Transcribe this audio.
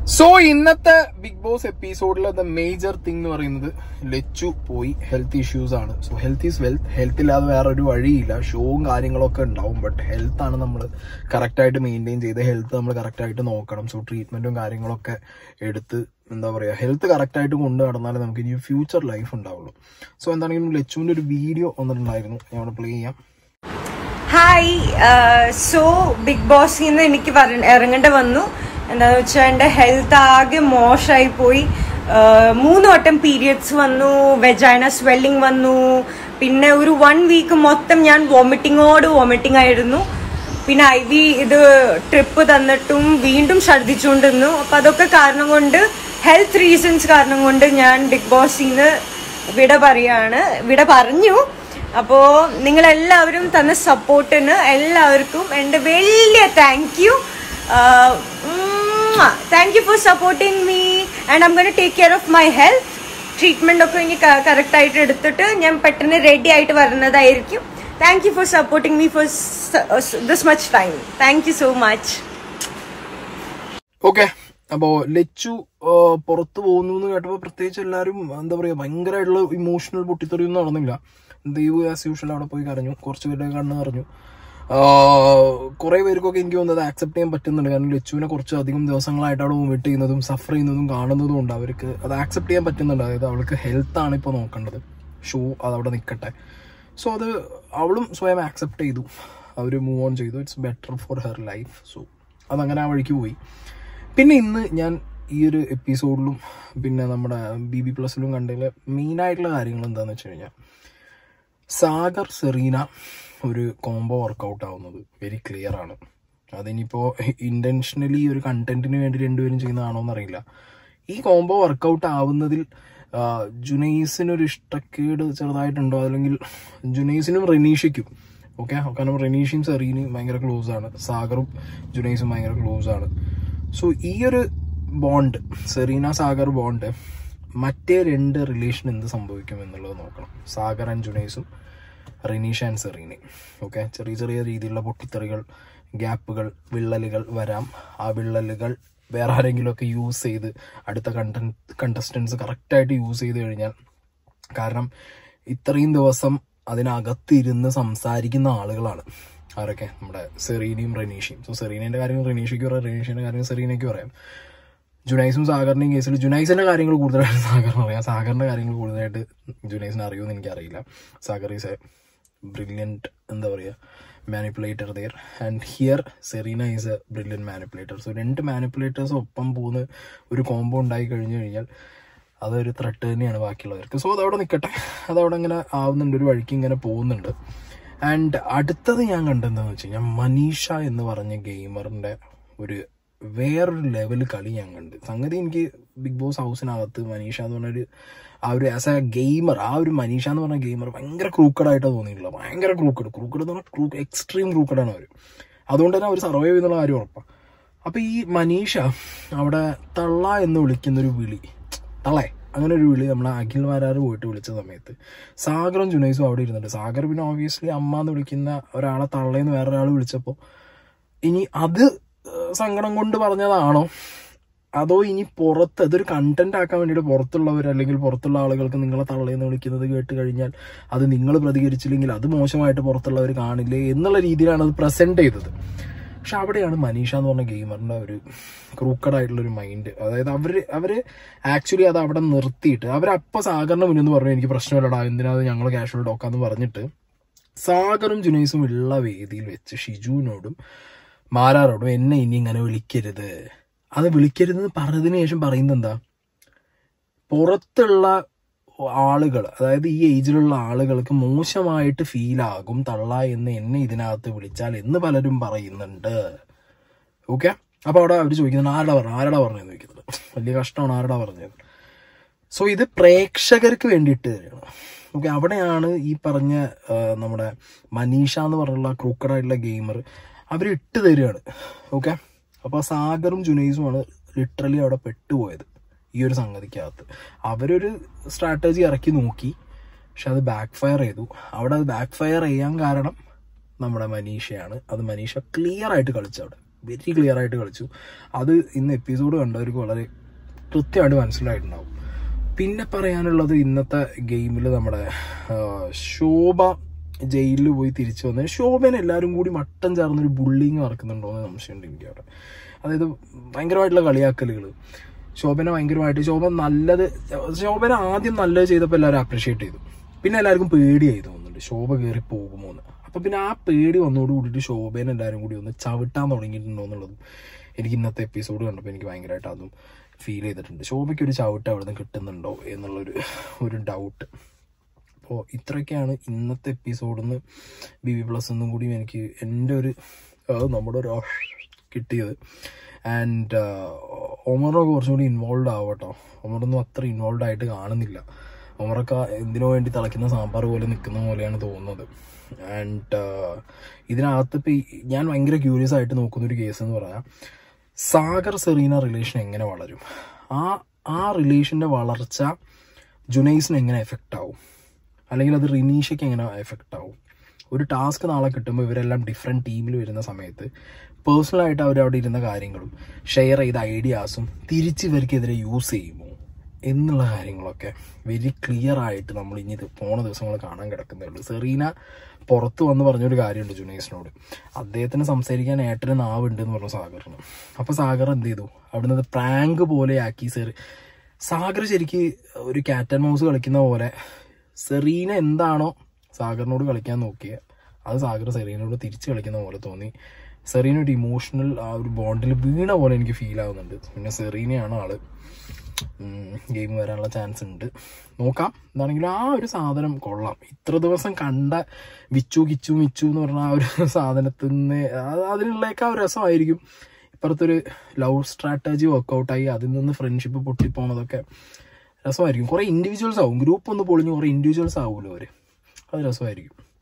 so ഇന്നത്തെ Big Boss എപ്പിസോഡിലെ the major thing എന്ന് പറയുന്നത് ലച്ചു പോയി ഹെൽത്ത് ഇഷ്യൂസ് ആണ് so health is wealth health ഇല്ലാതെ വേറെ ഒരു വഴിയില്ല ഷോവും കാര്യങ്ങളൊക്കെ ഉണ്ടാവും ബട്ട് ഹെൽത്ത് ആണ് നമ്മൾ കറക്റ്റ് ആയിട്ട് മെയിൻറ്റെയിൻ ചെയ്ത് ഹെൽത്ത് നമ്മൾ കറക്റ്റ് ആയിട്ട് നോക്കണം സോ ട്രീറ്റ്മെന്റും കാര്യങ്ങളൊക്കെ എടുത്ത് എന്താ പറയുക ഹെൽത്ത് കറക്റ്റ് ആയിട്ട് കൊണ്ടു നടന്നാലേ നമുക്ക് ഇനി ഫ്യൂച്ചർ ലൈഫ് ഉണ്ടാവുള്ളൂ സോ എന്താണെങ്കിലും ലച്ചുവിന്റെ ഒരു വീഡിയോ വന്നിട്ടുണ്ടായിരുന്നു ഞാൻ അവിടെ പ്ലേ ചെയ്യാം ഹായ് സോ ബിഗ് ബോസിൽ നിന്ന് എനിക്ക് വര- ഇറങ്ങേണ്ടി വന്നു എന്താന്ന് വെച്ചാൽ എൻ്റെ ഹെൽത്ത് ആകെ മോശമായി പോയി ആഹ് മൂന്ന് വട്ടം പീരിയഡ്സ് വന്നു വെജൈന സ്വെല്ലിംഗ് വന്നു പിന്നെ ഒരു വൺ വീക്ക് മൊത്തം ഞാൻ വോമിറ്റിങ്ങോട് വോമിറ്റിംഗ് ആയിരുന്നു പിന്നെ ഐ വി ഇത് ട്രിപ്പ് തന്നിട്ടും വീണ്ടും ഛർദ്ദിച്ചുകൊണ്ടിരുന്നു അപ്പം അതൊക്കെ കാരണം കൊണ്ട് ഹെൽത്ത് റീസൺസ് കാരണം കൊണ്ട് ഞാൻ ബിഗ് ബോസിൽ നിന്ന് വിട പറയാണ് വിട പറഞ്ഞു അപ്പോ നിങ്ങൾ എല്ലാവരും തന്ന സപ്പോർട്ടിന് എല്ലാവർക്കും എൻ്റെ വലിയ thank you thank you for supporting me and I'm gonna take care of my health treatment ഒക്കെ ഇനി കറക്റ്റ് ആയിട്ട് എടുത്തിട്ട് ഞാൻ പെട്ടെന്ന് റെഡി ആയിട്ട് വരുന്നതായിരിക്കും thank you for supporting me for this much time thank you so much okay അപ്പോ ലച്ചു ആ, പുറത്ത് പോകുന്നു എന്ന് കേട്ടപ്പോ പ്രത്യേകിച്ച് എല്ലാരും എന്താ പറയാ ഭയങ്കരമായിട്ടുള്ള ഇമോഷണൽ പൊട്ടിത്തെറിയൊന്നും നടന്നില്ല ദൈവ് ആസ് യൂഷ്വൽ അവിടെ പോയി കരഞ്ഞു കുറച്ച് പേരുടെ കണ്ണ് നിറഞ്ഞു കുറെ പേർക്കൊക്കെ എനിക്ക് തോന്നുന്നത് ആക്സെപ്റ്റ് ചെയ്യാൻ പറ്റുന്നുണ്ട് കാരണം ലച്ചുവിനെ കുറച്ച് അധികം ദിവസങ്ങളായിട്ട് അവിടെ വോമിറ്റ് ചെയ്യുന്നതും സഫർ ചെയ്യുന്നതും കാണുന്നതും ഉണ്ട് അവർക്ക് അത് ആക്സെപ്റ്റ് ചെയ്യാൻ പറ്റുന്നുണ്ട് അതായത് അവൾക്ക് ഹെൽത്ത് ആണ് ഇപ്പോൾ നോക്കേണ്ടത് ഷോ അത് അവിടെ നിൽക്കട്ടെ സോ അത് അവളും സ്വയം ആക്സെപ്റ്റ് ചെയ്തു അവർ മൂവ് ഓൺ ചെയ്തു it's better for her life so അതങ്ങനെ ആ വഴിക്ക് പോയി പിന്നെ ഇന്ന് ഞാൻ ഈ ഒരു എപ്പിസോഡിലും പിന്നെ നമ്മുടെ ബി ബി പ്ലസിലും കണ്ടതിൽ മെയിനായിട്ടുള്ള കാര്യങ്ങൾ എന്താണെന്ന് വെച്ച് കഴിഞ്ഞാൽ സാഗർ സെറീന ഒരു കോംബോ വർക്കൗട്ട് ആവുന്നത് വെരി ക്ലിയർ ആണ് അതിനിപ്പോൾ ഇൻറ്റൻഷനലി ഒരു കണ്ടന്റിന് വേണ്ടി രണ്ടുപേരും ചെയ്യുന്നതാണോ എന്നറിയില്ല ഈ കോംബോ വർക്കൗട്ട് ആവുന്നതിൽ ആ, ജുനൈസിനൊരു ഇഷ്ടക്കേട് ചെറുതായിട്ടുണ്ടോ അല്ലെങ്കിൽ ജുനൈസിനും റെനീഷയ്ക്കും ഓക്കെ കാരണം റെനീഷയും സെറീനയും ഭയങ്കര ക്ലോസ് ആണ് സാഗറും ജുനൈസും ഭയങ്കര ക്ലോസ് ആണ് സോ ഈ ഒരു ബോണ്ട് സെറീന സാഗർ ബോണ്ട് മറ്റേ രണ്ട് റിലേഷൻ എന്ത് സംഭവിക്കും എന്നുള്ളത് നോക്കണം സാഗർ ആൻഡ് ജുനൈസും റിനീഷ ആൻഡ് സെറീനി ഓക്കെ ചെറിയ ചെറിയ രീതിയിലുള്ള പൊട്ടിത്തെറികൾ ഗ്യാപ്പുകൾ വിള്ളലുകൾ വരാം ആ വിള്ളലുകൾ വേറെ ആരെങ്കിലുമൊക്കെ യൂസ് ചെയ്ത് അടുത്ത കണ്ടൻ കണ്ടസ്റ്റൻസ് കറക്റ്റായിട്ട് യൂസ് ചെയ്ത് കഴിഞ്ഞാൽ കാരണം ഇത്രയും ദിവസം അതിനകത്തിരുന്ന് സംസാരിക്കുന്ന ആളുകളാണ് ആരൊക്കെ നമ്മുടെ സെറീനയും റെനീഷയും സോ സെറീനയുടെ കാര്യങ്ങൾ റെനീഷയ്ക്ക് പറയാം റെനീഷയുടെ കാര്യങ്ങൾ സെറീനയ്ക്ക് പറയാം ജുനൈസും സാഗറിന്റെയും കേസിൽ ജുനൈസിന്റെ കാര്യങ്ങൾ കൂടുതലായിട്ട് സാഗറിന് അറിയാം സാഗറിന്റെ കാര്യങ്ങൾ കൂടുതലായിട്ട് ജുനൈസിന് അറിയുമെന്ന് എനിക്കറിയില്ല സാഗർ ഈസ് എ ബ്രില്യൻറ്റ് എന്താ പറയുക manipulator there and here Serena is a brilliant manipulator so രണ്ട് മാനിപ്പുലേറ്റേഴ്സ് ഒപ്പം പോകുന്ന ഒരു കോംബോ ഉണ്ടായി കഴിഞ്ഞു കഴിഞ്ഞാൽ അതൊരു ത്രെട്ട് തന്നെയാണ് ബാക്കിയുള്ളവർക്ക് സോ അതവിടെ നിൽക്കട്ടെ അതവിടെ ഇങ്ങനെ ആവുന്നുണ്ട് ഒരു വഴിക്ക് ഇങ്ങനെ പോകുന്നുണ്ട് ആൻഡ് അടുത്തത് ഞാൻ കണ്ടെന്താന്ന് വെച്ച് കഴിഞ്ഞാൽ മനീഷ എന്ന് പറഞ്ഞ ഗെയിമറിന്റെ ഒരു വേറൊരു ലെവൽ കളി ഞാൻ കണ്ട് സംഗതി എനിക്ക് ബിഗ് ബോസ് ഹൗസിനകത്ത് മനീഷ എന്ന് പറഞ്ഞൊരു ആ ഒരു ആസ് എ ഗെയിമർ ആ ഒരു മനീഷ എന്ന് പറഞ്ഞ ഗെയിമർ ഭയങ്കര ക്രൂക്കഡായിട്ടാണ് തോന്നിയിട്ടുള്ളത് ഭയങ്കര ക്രൂക്കഡ് ക്രൂക്കഡ് എന്ന് പറഞ്ഞാൽ ക്രൂ എക്സ്ട്രീം ക്രൂക്കഡാണ് അവർ അതുകൊണ്ട് തന്നെ അവർ സർവൈവ് ചെയ്യുന്നുള്ള കാര്യം ഉറപ്പാണ് അപ്പൊ ഈ മനീഷ അവിടെ തള്ള എന്ന് വിളിക്കുന്ന ഒരു വിളി തള്ളേ അങ്ങനെ ഒരു വിളി നമ്മളെ അഖിൽ മാരാറ് പോയിട്ട് വിളിച്ച സമയത്ത് സാഗറും ജുനൈസും അവിടെ ഇരുന്നുണ്ട് സാഗർ പിന്നെ ഓബിയസ്ലി അമ്മ എന്ന് വിളിക്കുന്ന ഒരാളെ തള്ളേന്ന് വേറൊരാൾ വിളിച്ചപ്പോൾ ഇനി അത് ഏഹ്, സങ്കടം കൊണ്ട് പറഞ്ഞതാണോ അതോ ഇനി പുറത്ത് അതൊരു കണ്ടന്റ് ആക്കാൻ വേണ്ടിയിട്ട് പുറത്തുള്ളവർ അല്ലെങ്കിൽ പുറത്തുള്ള ആളുകൾക്ക് നിങ്ങളെ തള്ളേന്ന് വിളിക്കുന്നത് കേട്ട് കഴിഞ്ഞാൽ അത് നിങ്ങൾ പ്രതികരിച്ചില്ലെങ്കിൽ അത് മോശമായിട്ട് പുറത്തുള്ളവർ കാണില്ലേ എന്നുള്ള രീതിയിലാണ് അത് പ്രസന്റ് ചെയ്തത് പക്ഷെ അവിടെയാണ് മനീഷ എന്ന് പറഞ്ഞ ഗെയിമറിന്റെ ഒരു ക്രൂക്കഡ് ആയിട്ടുള്ള ഒരു മൈൻഡ് അതായത് അവര് അവര് ആക്ച്വലി അത് അവിടെ നിർത്തിയിട്ട് അവരപ്പ സാഗറിന് മുന്നിൽ പറഞ്ഞു എനിക്ക് പ്രശ്നമില്ലടാ എന്തിനാ ഞങ്ങൾ കാഷ്വൽ ഡോക്കാന്ന് പറഞ്ഞിട്ട് സാഗറും ജുനൈസും ഉള്ള വേദിയിൽ വെച്ച് ഷിജുവിനോടും മാരാറോടും എന്നെ ഇനി ഇങ്ങനെ വിളിക്കരുത് അത് വിളിക്കരുതെന്ന് പറഞ്ഞതിന് ശേഷം പറയുന്നത് എന്താ പുറത്തുള്ള ആളുകൾ അതായത് ഈ ഏജിലുള്ള ആളുകൾക്ക് മോശമായിട്ട് ഫീൽ ആകും തള്ള എന്ന് എന്നെ ഇതിനകത്ത് വിളിച്ചാൽ എന്ന് പലരും പറയുന്നുണ്ട് ഓക്കെ അപ്പൊ അവിടെ അവർ ചോദിക്കുന്നുണ്ട് ആരടാ പറഞ്ഞു ആരടാ പറഞ്ഞതെന്ന് ചോദിക്കുന്നത് വലിയ കഷ്ടമാണ് ആരടാ പറഞ്ഞത് സോ ഇത് പ്രേക്ഷകർക്ക് വേണ്ടിയിട്ട് തന്നെയാണ് ഓക്കെ അവിടെയാണ് ഈ പറഞ്ഞ ആ, നമ്മുടെ മനീഷ എന്ന് പറഞ്ഞുള്ള ക്രൂക്കഡായിട്ടുള്ള ഗെയിമർ അവർ ഇട്ട് തരികയാണ് ഓക്കെ അപ്പൊ സാഗറും ജുനൈസുമാണ് ലിറ്ററലി അവിടെ പെട്ടുപോയത് ഈ ഒരു സംഗതിക്കകത്ത് അവരൊരു സ്ട്രാറ്റജി ഇറക്കി നോക്കി പക്ഷെ അത് ബാക്ക് ഫയർ ചെയ്തു അവിടെ അത് ബാക്ക് ഫയർ ചെയ്യാൻ കാരണം നമ്മുടെ മനീഷയാണ് അത് മനീഷ ക്ലിയർ ആയിട്ട് കളിച്ചു അവിടെ വെരി ക്ലിയർ ആയിട്ട് കളിച്ചു അത് ഇന്ന് എപ്പിസോഡ് കണ്ടവർക്ക് വളരെ കൃത്യമായിട്ട് മനസ്സിലായിട്ടുണ്ടാവും പിന്നെ പറയാനുള്ളത് ഇന്നത്തെ ഗെയിമിൽ നമ്മുടെ ആ, ശോഭ ജയിലിൽ പോയി തിരിച്ചു വന്നത് ശോഭനെ എല്ലാവരും കൂടി മട്ടം ചേർന്നൊരു ബുള്ളിങ് നടക്കുന്നുണ്ടോ എന്ന് സംശയമുണ്ട് എനിക്ക് അവിടെ അതായത് ഭയങ്കരമായിട്ടുള്ള കളിയാക്കലുകൾ ശോഭന ഭയങ്കരമായിട്ട് ശോഭ നല്ലത് ശോഭന ആദ്യം നല്ലത് ചെയ്തപ്പോൾ എല്ലാവരും അപ്രീഷിയേറ്റ് ചെയ്തു പിന്നെ എല്ലാവർക്കും പേടിയായി തോന്നുന്നുണ്ട് ശോഭ കയറി പോകുമോ എന്ന് അപ്പൊ പിന്നെ ആ പേടി വന്നോട് കൂടിയിട്ട് ശോഭന എല്ലാവരും കൂടി ഒന്ന് ചവിട്ടാൻ തുടങ്ങിയിട്ടുണ്ടോ എന്നുള്ളതും എനിക്ക് ഇന്നത്തെ എപ്പിസോഡ് കണ്ടപ്പോൾ എനിക്ക് ഭയങ്കരമായിട്ട് അതും ഫീൽ ചെയ്തിട്ടുണ്ട് ശോഭയ്ക്ക് ഒരു ചവിട്ട് അവിടെ നിന്ന് കിട്ടുന്നുണ്ടോ എന്നുള്ളൊരു ഒരു ഡൗട്ട് അപ്പോൾ ഇത്രയൊക്കെയാണ് ഇന്നത്തെ എപ്പിസോഡിൽ നിന്ന് ബി ബി പ്ലസ് എന്നും കൂടി എനിക്ക് എൻ്റെ ഒരു അത് നമ്മുടെ ഒരു കിട്ടിയത് ആൻഡ് ഒമറൊക്കെ കുറച്ചും കൂടി ഇൻവോൾവ് ആവട്ടോ ഒമറൊന്നും അത്ര ഇൻവോൾവ് ആയിട്ട് കാണുന്നില്ല ഒമറൊക്കെ എന്തിനോ വേണ്ടി തിളയ്ക്കുന്ന സാമ്പാർ പോലെ നിൽക്കുന്ന പോലെയാണ് തോന്നുന്നത് ആൻഡ് ഇതിനകത്ത് ഇപ്പം ഞാൻ ഭയങ്കര ക്യൂരിയസ് ആയിട്ട് നോക്കുന്ന ഒരു കേസ് എന്ന് പറയാം സാഗർ സെറീന റിലേഷൻ എങ്ങനെ വളരും ആ ആ റിലേഷൻ്റെ വളർച്ച ജുനൈസിന് എങ്ങനെ എഫക്റ്റ് ആവും അല്ലെങ്കിൽ അത് റിനീഷയ്ക്ക് എങ്ങനെ എഫക്റ്റ് ആവും ഒരു ടാസ്ക് നാളെ കിട്ടുമ്പോൾ ഇവരെല്ലാം ഡിഫറെൻറ്റ് ടീമിൽ വരുന്ന സമയത്ത് പേഴ്സണലായിട്ട് അവർ അവിടെ ഇരുന്ന കാര്യങ്ങളും ഷെയർ ചെയ്ത ഐഡിയാസും തിരിച്ച് ഇവർക്കെതിരെ യൂസ് ചെയ്യുമോ എന്നുള്ള കാര്യങ്ങളൊക്കെ വെരി ക്ലിയർ ആയിട്ട് നമ്മൾ ഇനി ഇത് പോണ ദിവസങ്ങൾ കാണാൻ കിടക്കുന്നേ ഉള്ളൂ സെറീന പുറത്ത് വന്ന് പറഞ്ഞൊരു കാര്യമുണ്ട് ജുനൈസിനോട് അദ്ദേഹത്തിന് സംസാരിക്കാൻ ഏട്ടന് നാവുണ്ട് എന്ന് പറഞ്ഞു സാഗറിന് അപ്പോൾ സാഗർ എന്ത് ചെയ്തു അവിടുന്ന് അത് പ്രാങ്ക് പോലെ ആക്കി സെറി സാഗർ ശരിക്ക് ഒരു ക്യാറ്റ് ആൻഡ് മൗസ് കളിക്കുന്ന പോലെ സെറീന എന്താണോ സാഗറിനോട് കളിക്കാൻ നോക്കിയത് അത് സാഗർ സെറീനോട് തിരിച്ച് കളിക്കുന്ന പോലെ തോന്നി സെറീന ഒരു ഇമോഷണൽ ആ ഒരു ബോണ്ടിൽ വീണ പോലെ എനിക്ക് ഫീൽ ആവുന്നുണ്ട് പിന്നെ സെറീനയാണ് ആള് ഗെയിം വരാനുള്ള ചാൻസ് ഉണ്ട് നോക്കാം എന്താണെങ്കിലും ആ ഒരു സാധനം കൊള്ളാം ഇത്ര ദിവസം കണ്ട വിച്ചു കിച്ചു മിച്ചു എന്ന് പറഞ്ഞ ആ ഒരു സാധനത്തിൽ നിന്ന് അത് അതിനുള്ളേക്ക് ആ ഒരു രസമായിരിക്കും ഇപ്പുറത്തൊരു ലവ് സ്ട്രാറ്റജി വർക്കൗട്ടായി അതിൽ നിന്ന് ഫ്രണ്ട്ഷിപ്പ് പൊട്ടിപ്പോണതൊക്കെ രസമായിരിക്കും കുറേ ഇൻഡിവിജ്വൽസ് ആവും ഗ്രൂപ്പ് ഒന്ന് പൊളിഞ്ഞ് കുറേ ഇൻഡിവിജ്വൽസ് ആവുമല്ലോ അവർ അത് രസമായിരിക്കും